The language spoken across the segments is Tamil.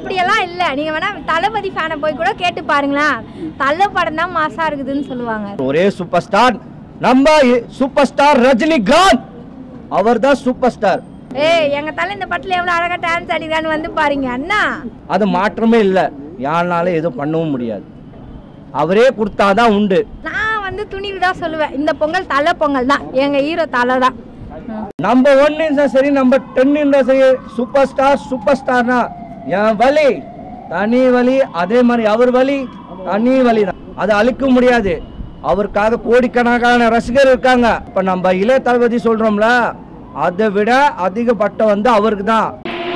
அப்படியெல்லாம் இல்லை நீங்கள் வேணா தளபதி ஃபேனை போய் கூட கேட்டு பாருங்களேன் தள்ள படம் தான் மாசா இருக்குதுன்னு சொல்லுவாங்க ஒரே சூப்பர் ஸ்டார் நம்ம சூப்பர் ஸ்டார் ரஜினிகாந்த் அவர் தான் சூப்பர் ஸ்டார் ஏய் எங்க தலை இந்த படத்துல எவ்வளவு அழகா டான்ஸ் ஆடிக்கிறான்னு வந்து பாருங்க அண்ணா அது மாற்றமே இல்லை யாருனாலும் எதுவும் பண்ணவும் முடியாது அவரே கொடுத்தாதான் உண்டு நான் வந்து துணிவு தான் சொல்லுவேன் இந்த பொங்கல் தலை பொங்கல் தான் எங்க ஹீரோ தலை தான் நம்ம ஒன்னு இருந்தா சரி நம்ம டென் இருந்தா சரி சூப்பர் ஸ்டார் சூப்பர் ஸ்டார்னா என் வலி தனி வலி அதே மாதிரி அவர் வலி தனி வலி தான் அதை அழிக்க முடியாது அவருக்காக கோடிக்கணக்கான ரசிகர் இருக்காங்க இப்ப நம்ம இளைய தளபதி சொல்றோம்ல அதை விட அதிக பட்டம் வந்து அவருக்கு தான்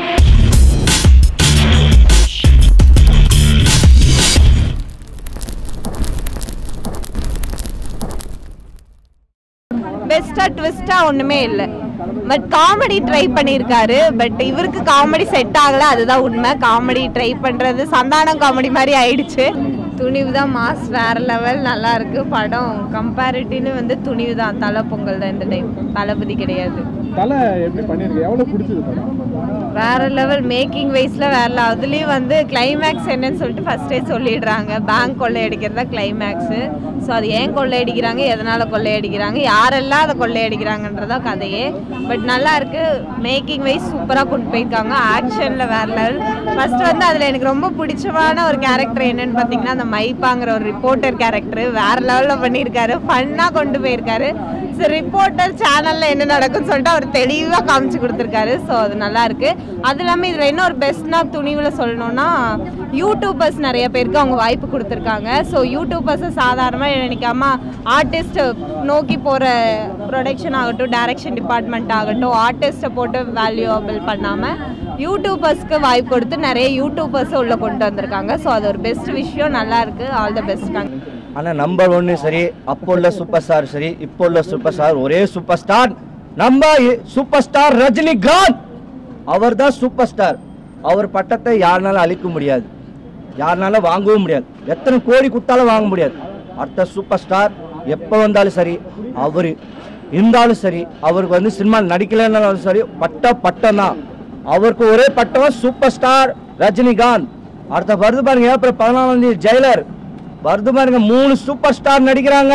பெஸ்டா ட்விஸ்டா ஒண்ணுமே இல்ல பட் காமெடி ட்ரை பண்ணியிருக்காரு பட் இவருக்கு காமெடி செட் ஆகல அதுதான் உண்மை காமெடி ட்ரை பண்றது சந்தானம் காமெடி மாதிரி ஆயிடுச்சு துணிவு தான் மாஸ் வேற லெவல் நல்லா இருக்கு படம் கம்பேரிட்டிவ்னு வந்து துணிவு தான் தலை பொங்கல் தான் இந்த டைம் தளபதி கிடையாது தலை எப்படி பண்ணிருக்கு எவ்வளவு பிடிச்சது படம் வேற லெவல் மேக்கிங் வைஸ்ல வேற level. அதுலயும் வந்து கிளைமேக்ஸ் என்னன்னு சொல்லிட்டு ஃபர்ஸ்டே சொல்லிடுறாங்க பேங்க் கொள்ளையடிக்கிறதா கிளைமேக்ஸ் ஸோ அது ஏன் கொள்ளையடிக்கிறாங்க எதனால கொள்ளையடிக்கிறாங்க யாரெல்லாம் அதை கொள்ளையடிக்கிறாங்கன்றதா கதையே பட் நல்லா இருக்கு மேக்கிங் வைஸ் சூப்பராக கொண்டு போயிருக்காங்க ஆக்ஷன்ல வேற லெவல் ஃபர்ஸ்ட் வந்து அதுல எனக்கு ரொம்ப பிடிச்சமான ஒரு கேரக்டர் என்னன்னு பார்த்தீங்கன்னா அந்த மைப்பாங்கிற ஒரு ரிப்போர்ட்டர் கேரக்டர் வேற லெவலில் பண்ணியிருக்காரு ஃபன்னாக கொண்டு போயிருக்காரு ஸோ ரிப்போர்ட்டர் சேனல்ல என்ன நடக்கும்னு சொல்லிட்டு அவர் தெளிவாக காமிச்சு கொடுத்துருக்காரு ஸோ அது நல்லா இருக்கு அது இல்லாமல் இதில் இன்னொரு பெஸ்ட்னா துணிவில் சொல்லணும்னா யூடியூபர்ஸ் நிறைய பேருக்கு அவங்க வாய்ப்பு கொடுத்துருக்காங்க ஸோ யூடியூபர்ஸை சாதாரணமாக நினைக்காம ஆர்டிஸ்ட் நோக்கி போகிற ப்ரொடக்ஷன் ஆகட்டும் டைரக்ஷன் டிபார்ட்மெண்ட் ஆகட்டும் ஆர்டிஸ்ட்டை போட்டு வேல்யூபிள் பண்ணாமல் யூடியூபர்ஸ்க்கு வாய்ப்பு கொடுத்து நிறைய யூடியூபர்ஸை உள்ளே கொண்டு வந்திருக்காங்க ஸோ அது ஒரு பெஸ்ட் விஷயம் நல்லா இருக்கு ஆல் த பெஸ்ட் ஆனால் நம்பர் ஒன்று சரி அப்போ உள்ள சூப்பர் ஸ்டார் சரி இப்போ உள்ள சூப்பர் ஸ்டார் ஒரே சூப்பர் ஸ்டார் நம்ம சூப்பர் ஸ்டார் ரஜினிகாந்த் அவர் தான் சூப்பர் ஸ்டார் அவர் பட்டத்தை யாருனாலும் அழிக்க முடியாது யாருனாலும் வாங்கவும் முடியாது எத்தனை கோடி கொடுத்தாலும் வாங்க முடியாது அடுத்த சூப்பர் ஸ்டார் எப்போ வந்தாலும் சரி அவர் இருந்தாலும் சரி அவருக்கு வந்து சினிமா நடிக்கலைன்னாலும் சரி பட்ட பட்டம் தான் அவருக்கு ஒரே பட்டம் சூப்பர் ஸ்டார் ரஜினிகாந்த் அடுத்த வருது பாருங்க ஏப்ரல் பதினாலாம் தேதி ஜெயிலர் வருது பாருங்க மூணு சூப்பர் ஸ்டார் நடிக்கிறாங்க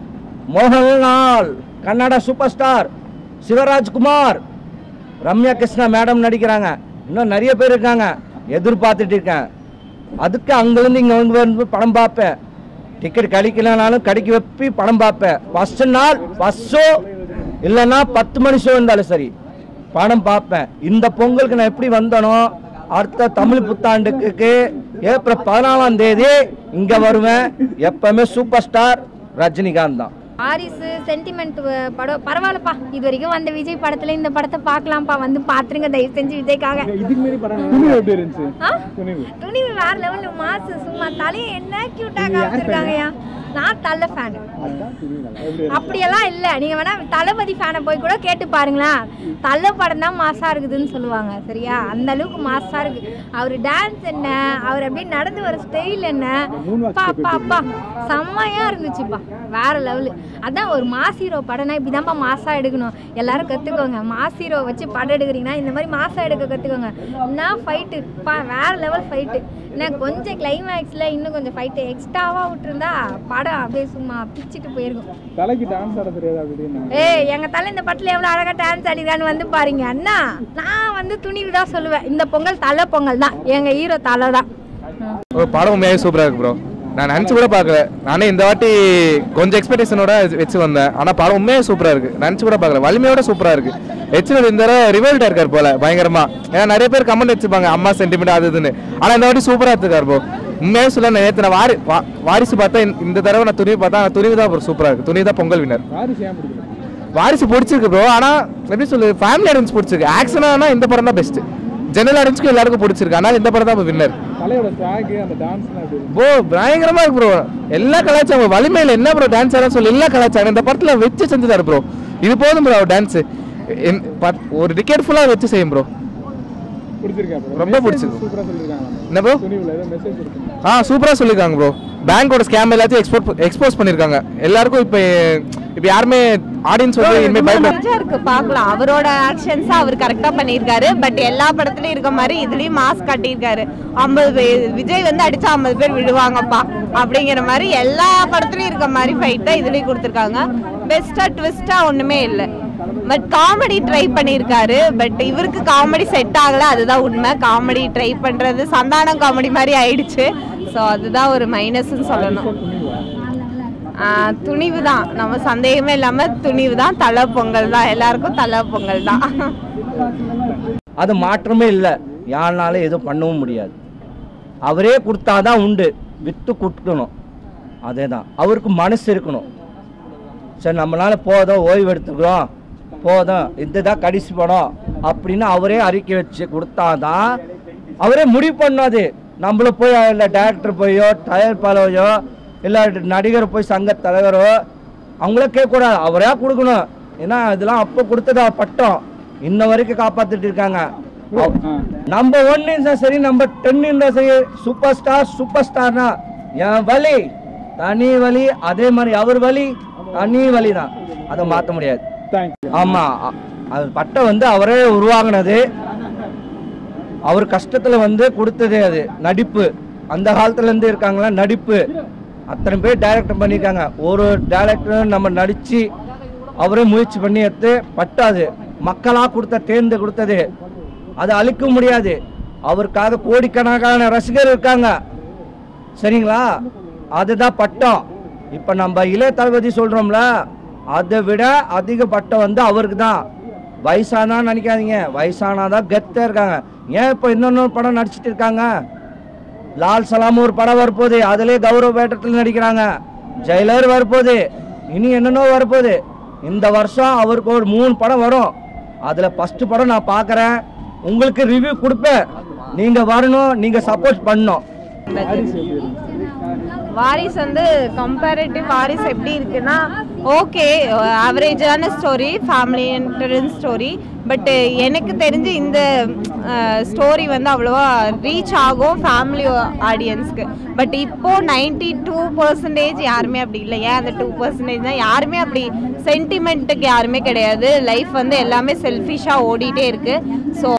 Mohanlal Kannada super star Shivarajkumar Ramya Krishna madam நடிக்கிறாங்க இன்னும் நிறைய பேர் இருக்காங்க எதிர்பார்த்துட்டு இருக்கேன் அதுக்கு அங்கேருந்து இங்கே வந்து வந்து படம் பார்ப்பேன் டிக்கெட் கிடைக்கலனாலும் கடைக்கு வைப்பி படம் பார்ப்பேன் ஃபர்ஸ்ட் நாள் ஃபர்ஸ்ட் ஷோ இல்லைன்னா பத்து மணி ஷோ இருந்தாலும் சரி படம் பார்ப்பேன் இந்த பொங்கலுக்கு நான் எப்படி வந்தனோ அடுத்த தமிழ் புத்தாண்டுக்கு ஏப்ரல் பதினாலாம் தேதி இங்க வருவேன் எப்பவுமே சூப்பர் ஸ்டார் ரஜினிகாந்த் தான் வாரிசு சென்டிமெண்ட் படம் பரவாயில்லப்பா இது வரைக்கும் வந்த விஜய் படத்துல இந்த படத்தை பார்க்கலாம்ப்பா வந்து பாத்துருங்க தயவு செஞ்சு விஜய்க்காக இதுக்கு மாரி படம் துணிவு எப்படி இருந்துச்சு ஆ? துணிவு துணிவு வேற லெவல்ல மாசு சும்மா தலையை என்ன கியூட்டா காமிச்சிருக்காங்கயா நான் தலை ஃபேன் அதான் துணிவு நல்லா எப்படி அப்படியெல்லாம் இல்லை நீங்கள் வேணா தளபதி ஃபேனை போய் கூட கேட்டு பாருங்களேன் தலை படம் தான் மாசா இருக்குதுன்னு சொல்லுவாங்க சரியா அந்த அளவுக்கு மாசா இருக்கு அவர் டான்ஸ் என்ன அவர் அப்படியே நடந்து வர ஸ்டைல் என்ன அப்பா அப்பா அப்பா செம்மையா இருந்துச்சுப்பா வேற லெவலு அதான் ஒரு மாஸ் ஹீரோ படம்னா இப்படிதான்ப்பா மாசா எடுக்கணும் எல்லாரும் கத்துக்கோங்க மாஸ் ஹீரோ வச்சு படம் எடுக்கிறீங்கன்னா இந்த மாதிரி மாசா எடுக்க கத்துக்கோங்க என்ன ஃபைட்டு பா வேற லெவல் ஃபைட்டு என்ன கொஞ்சம் கிளைமேக்ஸில் இன்னும் கொஞ்சம் ஃபைட்டு எக்ஸ்ட்ராவாக விட்டுருந்தா படம் அப்படியே சும்மா பிச்சுட்டு போயிருக்கும் தலைக்கு டான்ஸ் ஆட தெரியாது அப்படின்னு ஏய் எங்க தலை இந்த படத்துல எவ்வளவு அழகா டான்ஸ் ஆடிக்கிறான்னு வந்து பாருங்க அண்ணா நான் வந்து துணிவு தான் சொல்லுவேன் இந்த பொங்கல் தலை பொங்கல் தான் எங்க ஹீரோ தலை தான் ஒரு படம் உண்மையாகவே சூப்பராக இருக்கு ப்ரோ நான் நினச்சி கூட பார்க்கல நானே இந்த வாட்டி கொஞ்சம் எக்ஸ்பெக்டேஷனோட வச்சு வந்தேன் ஆனால் படம் உண்மையாக சூப்பராக இருக்கு நினச்சி கூட பார்க்கல வலிமையோட சூப்பராக இருக்கு ஹெச்னல் இந்த தடவை ரிவல்ட்டாக இருக்கார் போல பயங்கரமா ஏன்னா நிறைய பேர் கமெண்ட் வச்சுப்பாங்க அம்மா சென்டிமெண்ட் அது இதுன்னு ஆனால் இந்த வாட்டி சூப்பராக எடுத்துக்கார் ப்ரோ உண்மையாக சொல்ல நேற்று நான் வாரி வா- வாரிசு பார்த்தா இந்த- இந்த தடவை நான் துணிவு பார்த்தா துணிவு தான் ப்ரோ சூப்பராக இருக்கு துணிவு தான் பொங்கல் வினர் வாரிசு ஏன் பிடிக்கல வாரிசு பிடிச்சிருக்கு ப்ரோ ஆனால் எப்படி சொல்லு ஃபேமிலி ஆடியன்ஸ் பிடிச்சிருக்கு ஆக்ஷனானா இந்த படம் தான் பெஸ்ட் ஜெனரல் ஆடியன்ஸ்க்கு எல்லாருக்கும் பிடிச்சிருக்கு ஆனால் இந்த படம் தான் வின்னர் தலையோட ஸ்வாக் அந்த டான்ஸ்லாம் எப்படி இருந்துச்சு ப்ரோ பயங்கரமா இருக்கு ப்ரோ எல்லா கலாச்சாரம் வலிமையில என்ன ப்ரோ டான்ஸ் ஆடா சொல்லி எல்லா கலாச்சாரம் இந்த படத்துல வச்சு செஞ்சுதாரு ப்ரோ இது போதும் ப்ரோ டான்ஸ் ஒரு டிக்கெட் ஃபுல்லா வச்சு செய்யும் ப்ரோ பிடிச்சிருக்கா bro? ரொம்ப பிடிச்சிருக்கு. சூப்பரா சொல்லிருக்காங்க என்ன ப்ரோ துணிவுல ஏதோ மெசேஜ் இருக்கு ஆ சூப்பராக சொல்லியிருக்காங்க ப்ரோ பேங்கோட ஸ்கேம் எல்லாத்தையும் எக்ஸ்போர்ட் எக்ஸ்போஸ் பண்ணியிருக்காங்க எல்லாருக்கும் இப்போ இப்போ யாருமே ஆடியன்ஸ் வந்து இனிமேல் பயப்பட கொஞ்சம் இருக்கு பார்க்கலாம் அவரோட ஆக்ஷன்ஸ் அவர் கரெக்டா பண்ணியிருக்காரு பட் எல்லா படத்துலயும் இருக்க மாதிரி இதுலயும் மாஸ் காட்டியிருக்காரு ஐம்பது பேர் விஜய் வந்து அடிச்சா ஐம்பது பேர் விழுவாங்கப்பா அப்படிங்கிற மாதிரி எல்லா படத்துலயும் இருக்க மாதிரி ஃபைட் தான் இதுலயும் கொடுத்துருக்காங்க பெஸ்டா ட்விஸ்டா ஒண்ணுமே இல்லை பட் காமெடி ட்ரை பண்ணியிருக்காரு பட் இவருக்கு காமெடி செட் ஆகல அதுதான் உண்மை காமெடி ட்ரை பண்றது சந்தானம் காமெடி மாதிரி ஆயிடுச்சு ஸோ அதுதான் ஒரு மைனஸ்ன்னு சொல்லணும் ஆஹ் துணிவு தான் நம்ம சந்தேகமே இல்லாம துணிவு தான் தலை பொங்கல் தான் எல்லாருக்கும் தலை பொங்கல் தான் அது மாற்றமே இல்லை யாருனாலும் எதுவும் பண்ணவும் முடியாது அவரே கொடுத்தாதான் உண்டு விட்டு கொடுக்கணும் அதே தான் அவருக்கு மனசு இருக்கணும் சரி நம்மளால போதும் ஓய்வு எடுத்துக்கிறோம் போதும் இதுதான் கடைசி படம் அப்படின்னு அவரே அறிக்கை வச்சு கொடுத்தாதான் அவரே முடிவு பண்ணாது நம்மள போய் இல்லை டேரக்டர் போயோ தயாரிப்பாளையோ இல்லை நடிகர் போய் சங்க தலைவரோ அவங்கள கேட்கக்கூடாது அவரே கொடுக்கணும் ஏன்னா இதெல்லாம் அப்போ கொடுத்ததா பட்டம் இன்ன வரைக்கும் காப்பாத்திட்டு இருக்காங்க அவ- நம்ம ஒன்னு இருந்தா சரி நம்ம டென் இருந்தா சரி சூப்பர் ஸ்டார் சூப்பர் ஸ்டார்னா என் வலி தனி வலி அதே மாதிரி அவர் வலி தனி வலி தான் அதை மாற்ற முடியாது தேங்க்யூ ஆமா அ- அது பட்டம் வந்து அவரே உருவாங்கினது அவர் கஷ்டத்துல வந்து கொடுத்தது அது நடிப்பு அந்த காலத்துல இருந்து இருக்காங்களா நடிப்பு அத்தனை பேர் டைரக்டர் பண்ணியிருக்காங்க ஒரு டைரக்டர் நம்ம நடிச்சு அவரே முயற்சி பண்ணி எடுத்து பட்டாது மக்களா கொடுத்த தேர்ந்து கொடுத்தது அதை அழிக்க முடியாது அவருக்காக கோடிக்கணக்கான ரசிகர் இருக்காங்க சரிங்களா அதுதான் பட்டம் இப்போ நம்ம இளைய தளபதி சொல்கிறோம்ல அதை விட அதிக பட்டம் வந்து அவருக்கு தான் வயசானா நினைக்காதீங்க வயசானாதான் கெத்தாக இருக்காங்க ஏன் இப்போ இன்னொன்று படம் நடிச்சிட்டு இருக்காங்க லால் சலாம் ஒரு படம் வரப்போகுது அதிலே கௌரவ வேட்டத்தில் நடிக்கிறாங்க ஜெயிலர் வரப்போகுது இனி என்னென்னோ வரப்போகுது இந்த வருஷம் அவருக்கு ஒரு மூணு படம் வரும் அதில் ஃபஸ்ட்டு படம் நான் பார்க்குறேன் உங்களுக்கு ரிவ்யூ கொடுப்பேன் நீங்கள் வரணும் நீங்கள் சப்போர்ட் பண்ணணும் வாரிஸ் வந்து கம்பேரிட்டிவ் வாரிஸ் எப்படி இருக்குன்னா ஓகே ஆவரேஜான ஸ்டோரி ஃபேமிலி ஸ்டோரி பட் எனக்கு தெரிஞ்சு இந்த ஸ்டோரி வந்து அவ்வளோவா ரீச் ஆகும் ஃபேமிலி ஆடியன்ஸ்க்கு பட் இப்போ நைன்டி டூ பர்சன்டேஜ் யாருமே அப்படி இல்லை ஏன் அந்த டூ பர்சன்டேஜ் தான் யாருமே அப்படி சென்டிமெண்ட்டுக்கு யாருமே கிடையாது லைஃப் வந்து எல்லாமே செல்ஃபிஷாக ஓடிட்டே இருக்கு ஸோ